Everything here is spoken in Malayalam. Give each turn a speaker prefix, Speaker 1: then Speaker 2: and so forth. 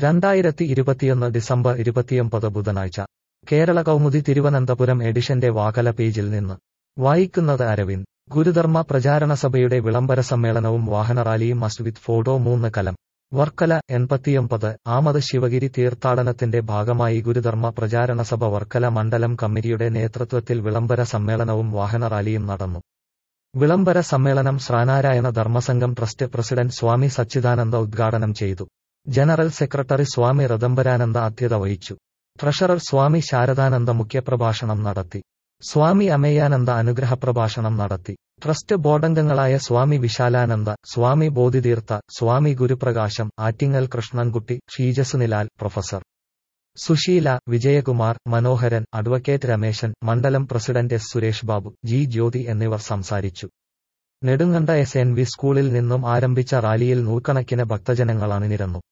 Speaker 1: രണ്ടായിരത്തി ഇരുപത്തിയൊന്ന് ഡിസംബർ ഇരുപത്തിയൊമ്പത് ബുധനാഴ്ച കേരള കൗമുദി തിരുവനന്തപുരം എഡിഷന്റെ വാകല പേജിൽ നിന്ന് വായിക്കുന്നത് അരവിന്ദ് ഗുരുധർമ്മ പ്രചാരണ സഭയുടെ വിളംബര സമ്മേളനവും വാഹനറാലിയും മസ്വിത് ഫോട്ടോ മൂന്ന് കലം വർക്കല എൺപത്തിയൊമ്പത് ആമത് ശിവഗിരി തീർത്ഥാടനത്തിന്റെ ഭാഗമായി ഗുരുധർമ്മ പ്രചാരണ സഭ വർക്കല മണ്ഡലം കമ്മിറ്റിയുടെ നേതൃത്വത്തിൽ വിളംബര സമ്മേളനവും വാഹനറാലിയും നടന്നു വിളംബര സമ്മേളനം ശ്രീനാരായണ ധർമ്മസംഘം ട്രസ്റ്റ് പ്രസിഡന്റ് സ്വാമി സച്ചിദാനന്ദ ഉദ്ഘാടനം ചെയ്തു ജനറൽ സെക്രട്ടറി സ്വാമി റതംബരാനന്ദ അധ്യത വഹിച്ചു ട്രഷറർ സ്വാമി ശാരദാനന്ദ മുഖ്യപ്രഭാഷണം നടത്തി സ്വാമി അമേയാനന്ദ അനുഗ്രഹ പ്രഭാഷണം നടത്തി ട്രസ്റ്റ് ബോർഡംഗങ്ങളായ സ്വാമി വിശാലാനന്ദ സ്വാമി ബോധിതീർത്ഥ സ്വാമി ഗുരുപ്രകാശം ആറ്റിങ്ങൽ കൃഷ്ണൻകുട്ടി ഷീജസ് നിലാൽ പ്രൊഫസർ സുശീല വിജയകുമാർ മനോഹരൻ അഡ്വക്കേറ്റ് രമേശൻ മണ്ഡലം president S Suresh Babu G Jyothi എന്നിവർ സംസാരിച്ചു നെടുങ്കണ്ട എസ് എൻ വി സ്കൂളിൽ നിന്നും ആരംഭിച്ച റാലിയിൽ നൂറുകണക്കിന് ഭക്തജനങ്ങൾ അണിനിരന്നു